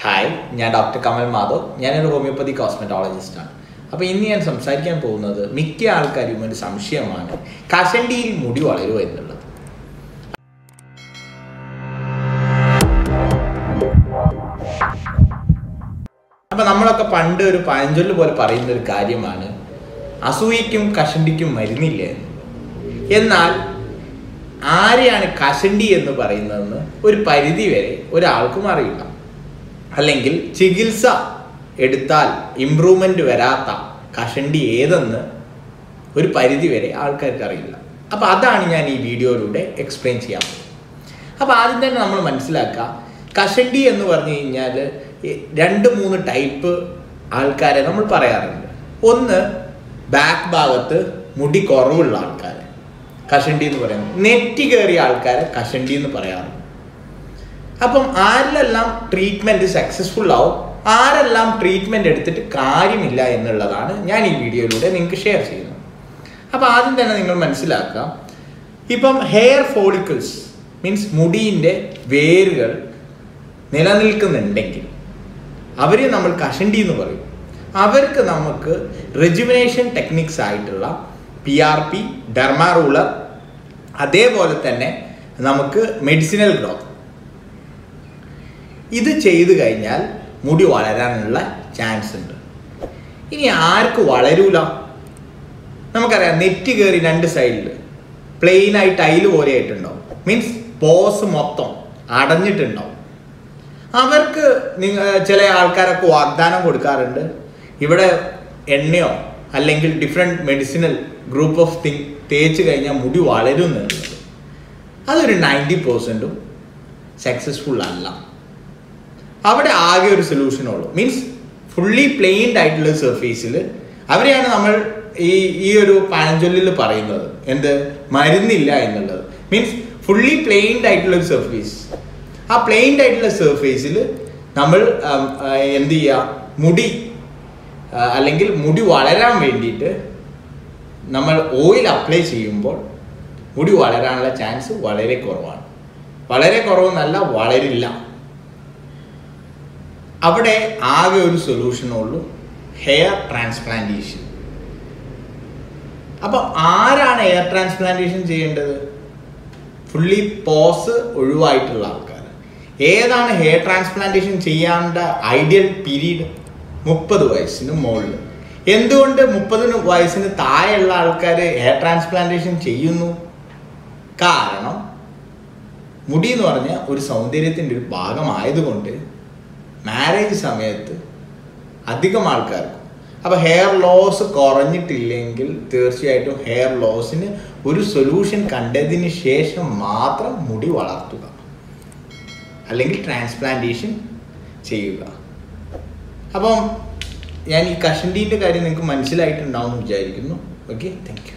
hi ഞാൻ doctor Kamal Madhav ഞാനൊരു homeopathy cosmetologist ആണ് അപ്പോൾ ഇന്ന് ഞാൻ സംസാരിക്കാൻ പോകുന്നത് മിക്ക ആൾക്കാരും ഒരു സംശയമാണ് കഷണ്ടിയിൽ മുടി വളരുമോ എന്നുള്ളത് അപ്പൊ നമ്മളൊക്കെ പണ്ട് ഒരു പഴഞ്ചൊല്ല് പോലെ പറയുന്ന ഒരു കാര്യമാണ് അസൂയയ്ക്കും കഷണ്ടിക്കും മരുന്നില്ല എന്ന് എന്നാൽ ആരെയാണ് കഷണ്ടി എന്ന് പറയുന്നതെന്ന് ഒരു പരിധി വരെ ഒരാൾക്കും അറിയില്ല അല്ലെങ്കിൽ ചികിത്സ എടുത്താൽ ഇമ്പ്രൂവ്മെന്റ് വരാത്ത കഷണ്ടി ഏതെന്ന് ഒരു പരിധി വരെ ആൾക്കാർക്ക് അറിയില്ല അപ്പൊ അതാണ് ഞാൻ ഈ വീഡിയോയിലൂടെ എക്സ്പ്ലെയിൻ ചെയ്യാൻ പോകുന്നത് അപ്പൊ ആദ്യം തന്നെ നമ്മൾ മനസ്സിലാക്കുക കഷണ്ടി എന്ന് പറഞ്ഞു കഴിഞ്ഞാൽ രണ്ട് മൂന്ന് ടൈപ്പ് ആൾക്കാരെ നമ്മൾ പറയാറുണ്ട് ഒന്ന് ബാക്ക് ഭാഗത്ത് മുടി കുറവുള്ള ആൾക്കാർ കഷണ്ടി എന്ന് പറയുന്നത് നെറ്റി കയറിയ ആൾക്കാരെ കഷണ്ടി എന്ന് പറയാറുണ്ട് അപ്പം ആരിലെല്ലാം ട്രീറ്റ്മെന്റ് സക്സസ്ഫുൾ ആവും ആരെല്ലാം ട്രീറ്റ്മെന്റ് എടുത്തിട്ട് കാര്യമില്ല എന്നുള്ളതാണ് ഞാൻ ഈ വീഡിയോയിലൂടെ നിങ്ങൾക്ക് ഷെയർ ചെയ്യുന്നത് അപ്പം ആദ്യം തന്നെ നിങ്ങൾ മനസ്സിലാക്കുക ഇപ്പം ഹെയർ ഫോളിക്കിൾസ് മീൻസ് മുടിയിൻ്റെ വേരുകൾ നിലനിൽക്കുന്നുണ്ടെങ്കിൽ അവരെ നമ്മൾ കഷണ്ടി എന്ന് പറയും അവർക്ക് നമുക്ക് റെജുമിനേഷൻ ടെക്നിക്സ് ആയിട്ടുള്ള P R P derma roller അതേപോലെ തന്നെ നമുക്ക് മെഡിസിനൽ ഗ്രോത്ത് ഇത് ചെയ്തു കഴിഞ്ഞാൽ മുടി വളരാനുള്ള ചാൻസ് ഉണ്ട് ഇനി ആർക്ക് വളരൂല നമുക്കറിയാം നെറ്റ് കയറി രണ്ട് സൈഡിൽ പ്ലെയിൻ ആയി ടൈല് പോലെ ആയിട്ടുണ്ടാവും മീൻസ് പോസ് മൊത്തം അടഞ്ഞിട്ടുണ്ടാവും അവർക്ക് നിങ്ങൾ ചില ആൾക്കാരൊക്കെ വാഗ്ദാനം കൊടുക്കാറുണ്ട് ഇവിടെ എണ്ണയോ അല്ലെങ്കിൽ different medicinal group of thing തേച്ച് കഴിഞ്ഞാൽ മുടി വളരും എന്നുള്ളത് അതൊരു നയൻറ്റി പെർസെൻറ്റും സക്സസ്ഫുൾ അല്ല അവിടെ ആകെ ഒരു സൊല്യൂഷനുള്ളൂ മീൻസ് ഫുള്ളി പ്ലെയിൻഡ് ആയിട്ടുള്ള സർഫേസിൽ അവരെയാണ് നമ്മൾ ഈ ഈ ഒരു പഴഞ്ചൊല്ലിൽ പറയുന്നത് എന്ത് മരുന്നില്ല എന്നുള്ളത് മീൻസ് ഫുള്ളി പ്ലെയിൻഡ് ആയിട്ടുള്ള ഒരു സർഫേസ് ആ പ്ലെയിൻഡ് ആയിട്ടുള്ള സർഫേസിൽ നമ്മൾ എന്ത് ചെയ്യുക മുടി അല്ലെങ്കിൽ മുടി വളരാൻ വേണ്ടിയിട്ട് നമ്മൾ ഓയിൽ അപ്ലൈ ചെയ്യുമ്പോൾ മുടി വളരാനുള്ള ചാൻസ് വളരെ കുറവാണ് വളരെ കുറവെന്നല്ല വളരില്ല അവിടെ ആകെ ഒരു സൊല്യൂഷനുള്ളൂ ഹെയർ ട്രാൻസ്പ്ലാന്റേഷൻ അപ്പം ആരാണ് ഹെയർ ട്രാൻസ്പ്ലാന്റേഷൻ ചെയ്യേണ്ടത് ഫുള്ളി പോസ് ഒഴിവായിട്ടുള്ള ആൾക്കാർ ഏതാണ് ഹെയർ ട്രാൻസ്പ്ലാന്റേഷൻ ചെയ്യാണ്ട ഐഡിയൽ പീരീഡ് മുപ്പത് വയസ്സിന് മുകളിൽ എന്തുകൊണ്ട് മുപ്പതിന് വയസ്സിന് താഴെയുള്ള ആൾക്കാർ ഹെയർ ട്രാൻസ്പ്ലാന്റേഷൻ ചെയ്യുന്നു കാരണം മുടി എന്ന് പറഞ്ഞാൽ ഒരു സൗന്ദര്യത്തിൻ്റെ ഒരു ഭാഗമായതുകൊണ്ട് മാരേജ് സമയത്ത് അധികം ആൾക്കാർക്കും അപ്പോൾ ഹെയർ ലോസ് കുറഞ്ഞിട്ടില്ലെങ്കിൽ തീർച്ചയായിട്ടും ഹെയർ ലോസിന് ഒരു സൊല്യൂഷൻ കണ്ടതിന് ശേഷം മാത്രം മുടി വളർത്തുക അല്ലെങ്കിൽ ട്രാൻസ്പ്ലാന്റേഷൻ ചെയ്യുക അപ്പം ഞാൻ ഈ കഷണ്ടീൻ്റെ കാര്യം നിങ്ങൾക്ക് മനസ്സിലായിട്ടുണ്ടാവും എന്ന് വിചാരിക്കുന്നു ഓക്കെ താങ്ക് യു